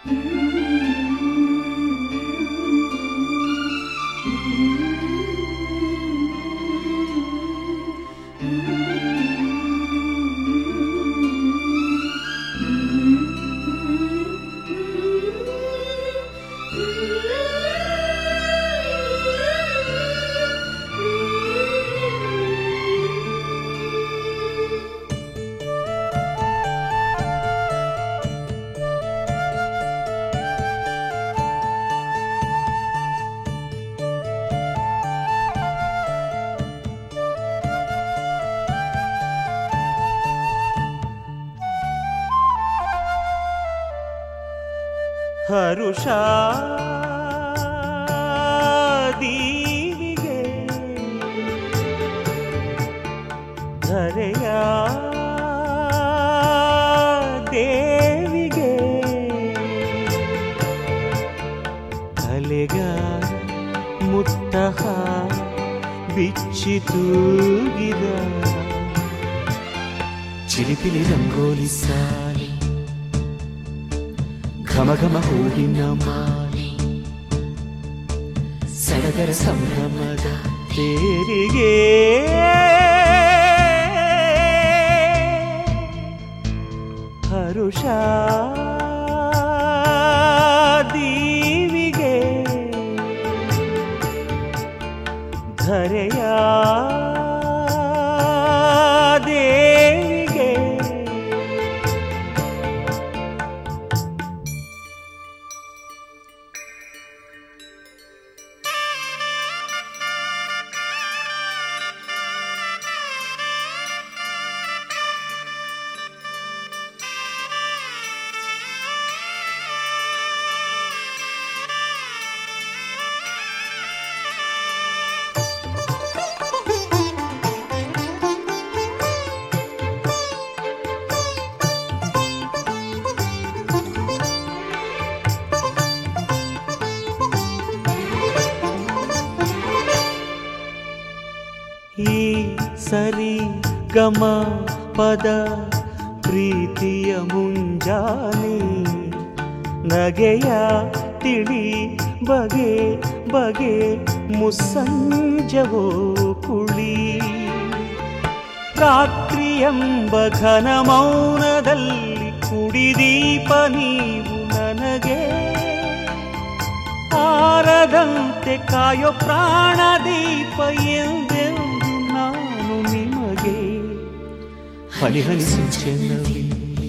ಹರುಷ ದೀವಿಗೆ ಧರೆಯ ದೇವಿಗೆ ಕಲೆಗಾರ ಮುತ್ತಹ ಬಿಚ್ಚಿ ತೂಗಿದ ಚಿಲಿಪಿಲಿ ರಂಗೋಲಿ ಸಾಲಿ ಘಮ ಘಮ ಹೂವಿನ ಮಾಲಿ ಸಡಗರ ಸಂಭ್ರಮದ ತೇರಿಗೆ ಹರುಷ ದೀವಿಗೆ ಧರೆಯ ದೇವಿಗೆ ಈ ಸರಿ ಗಮ ಪದ ಪ್ರೀತಿಯ ಮುಂಜಾನೆ ನಗೆಯ ತಿಳಿ ಬಗೆ ಬಗೆ ಮುಸ್ಸಂಜವೋ ಕುಳಿ ರಾತ್ರಿಯೆಂಬ ಘನ ಮೌನದಲ್ಲಿ ಕುಡಿದೀಪ ನೀವು ನನಗೆ ಆರದಂತೆ ಕಾಯೋ ಪ್ರಾಣ ದೀಪ ಎಂದೆಂದು ನಾನು ನಿಮಗೆ ಹನಿ ಹನಿ ಸಿಂಚನವಿ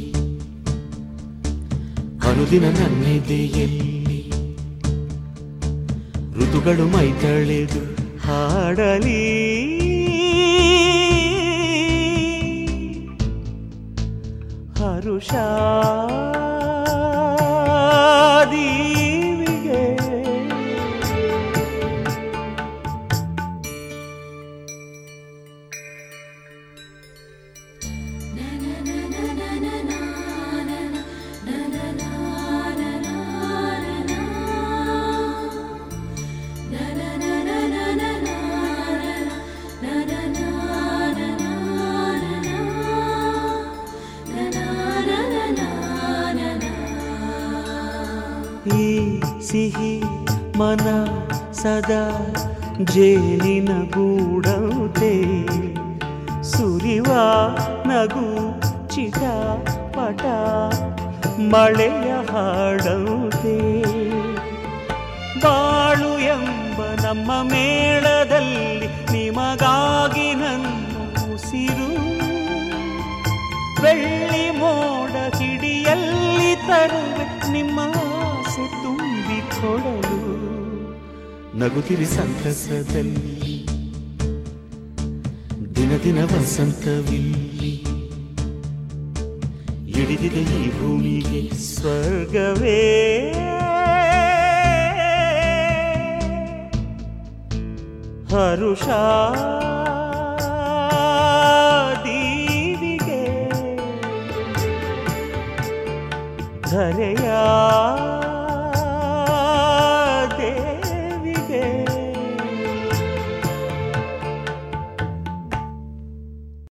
ಅನುದಿನ ನನ್ನೆದೆಯಲ್ಲಿ ಋತುಗಳು ಮೈತಳೆದು ಹಾಡಲಿ ಹರುಷ ದೀವಿಗೆ ಈ ಸಿಹಿ ಮನ ಸದಾ ಜೇನಿನ ಗೂಡಂತೆ ಸುರಿವ ನಗು ಚಿಟ ಪಟ ಮಳೆಯ ಹಾಡಂತೆ ಬಾಳು ಎಂಬ ನಮ್ಮ ಮೇಳದಲ್ಲಿ ನಿಮಗಾಗಿ ನನ್ನ ಉಸಿರು ಬೆಳ್ಳಿ ಮೋಡ ಹಿಡಿಯಲ್ಲಿ ತರುವೆ ನಿಮ್ಮ ಆಸೆ ತುಂಬಿಕೊಡಲು ನಗುತ್ತಿರಿ ಸಂತಸದಲ್ಲಿ ದಿನ ದಿನ ವಸಂತವಿಲ್ಲಿ ಹಿಡಿದಿದೆ ಈ ಭೂಮಿಗೆ ಸ್ವರ್ಗವೇ ಹರುಷ ದೀವಿಗೆ ಧರೆಯ